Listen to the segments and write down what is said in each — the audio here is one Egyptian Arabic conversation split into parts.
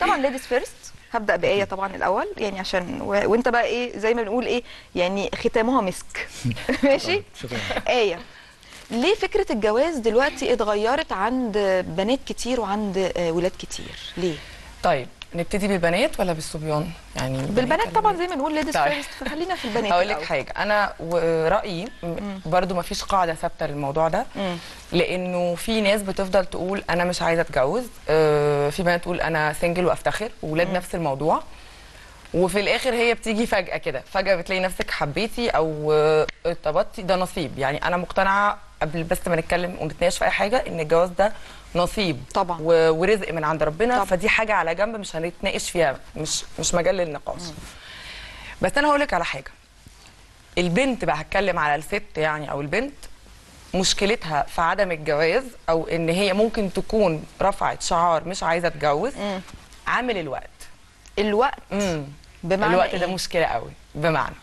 طبعا ليديز فيرست هبدا بايه طبعا الاول يعني عشان و... وانت بقى ايه زي ما بنقول ايه يعني ختامها مسك ماشي شكرا ايه ليه فكره الجواز دلوقتي اتغيرت عند بنات كتير وعند آه، ولاد كتير ليه طيب نبتدي بالبنات ولا بالصبيان يعني بالبنات ولا طبعا بال- زي ما نقول ليديز طيب. فيرست فخلينا في البنات هقول لك الأول. حاجه انا ورايي م- برضو ما فيش قاعده ثابته للموضوع ده مم. لانه في ناس بتفضل تقول انا مش عايزه اتجوز آه، في بنات تقول انا سنجل وافتخر وولاد نفس الموضوع وفي الاخر هي بتيجي فجاه كده فجاه بتلاقي نفسك حبيتي او آه، ارتبطتي ده نصيب يعني انا مقتنعه قبل بس ما نتكلم ونتناقش في اي حاجه ان الجواز ده نصيب طبعا. و- ورزق من عند ربنا طبعا. فدي حاجه على جنب مش هنتناقش فيها مش مش مجال للنقاش بس انا هقول لك على حاجه البنت بقى هتكلم على الست يعني او البنت مشكلتها في عدم الجواز او ان هي ممكن تكون رفعت شعار مش عايزه اتجوز عامل الوقت الوقت امم بمعنى الوقت ده إيه؟ مشكله قوي بمعنى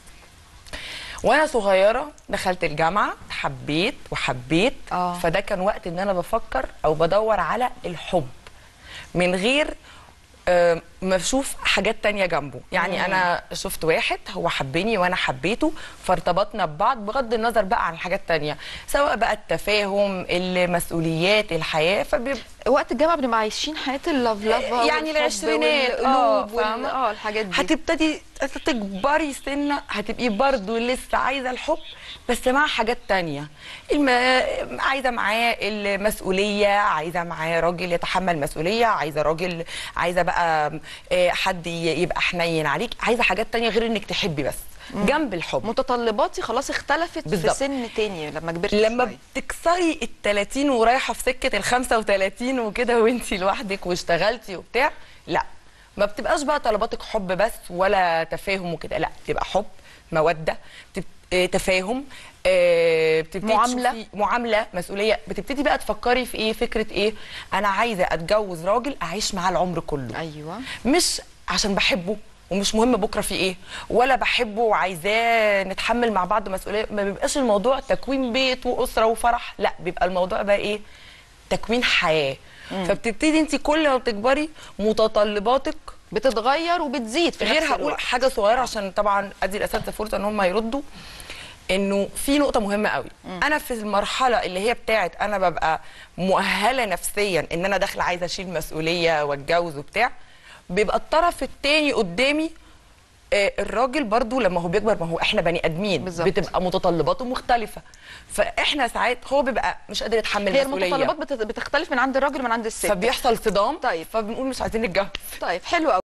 وانا صغيره دخلت الجامعه حبيت وحبيت آه. فده كان وقت ان انا بفكر او بدور على الحب من غير آه، ما اشوف حاجات تانية جنبه يعني انا شفت واحد هو حبني وانا حبيته فارتبطنا ببعض بغض النظر بقى عن حاجات تانية سواء بقى التفاهم المسؤوليات الحياه فبيبقى وقت الجامعه بنبقى عايشين حياه اللف لف يعني العشرينات اه فاهمة؟ اه الحاجات دي هتبتدي تكبري سنه هتبقي برضو لسه عايزه الحب بس مع حاجات تانية الم... عايزه معاه المسؤوليه عايزه معاه راجل يتحمل مسؤوليه عايزه راجل عايزه بقى آه، حد ي- يبقى حنين عليك عايزه حاجات تانية غير انك تحبي بس جنب الحب متطلباتي خلاص اختلفت في بالظبط. سن تاني لما كبرت لما شوية. بتكسري ال 30 ورايحه في سكه ال 35 وكده وانتي لوحدك واشتغلتي وبتاع لا ما بتبقاش بقى طلباتك حب بس ولا تفاهم وكده لا بتبقى حب موده بتب... آه، تفاهم آه، بتبتدي معاملة. تشوفي- معامله مسؤوليه بتبتدي بقى تفكري في ايه فكره ايه انا عايزه اتجوز راجل اعيش معاه العمر كله ايوه مش عشان بحبه ومش مهم بكره في ايه ولا بحبه وعايزاه نتحمل مع بعض مسؤوليه ما بيبقاش الموضوع تكوين بيت واسره وفرح لا بيبقى الموضوع بقى ايه تكوين حياه فبتبتدي انت كل ما بتكبري متطلباتك بتتغير وبتزيد في غير نفس هقول الوقت. حاجه صغيره عشان طبعا ادي الاساتذه فرصه ان هم يردوا انه في نقطه مهمه قوي انا في المرحله اللي هي بتاعت انا ببقى مؤهله نفسيا ان انا داخله عايزه اشيل مسؤوليه واتجوز وبتاع بيبقى الطرف التاني قدامي آه، الراجل برضو لما هو بيكبر ما هو احنا بني ادمين بالظبط. بتبقى متطلباته مختلفه فاحنا ساعات هو بيبقى مش قادر يتحمل هي مسؤوليه المتطلبات بت- بتختلف من عند الراجل ومن عند الست فبيحصل صدام طيب. فبنقول مش عايزين نتجوز طيب حلو قوي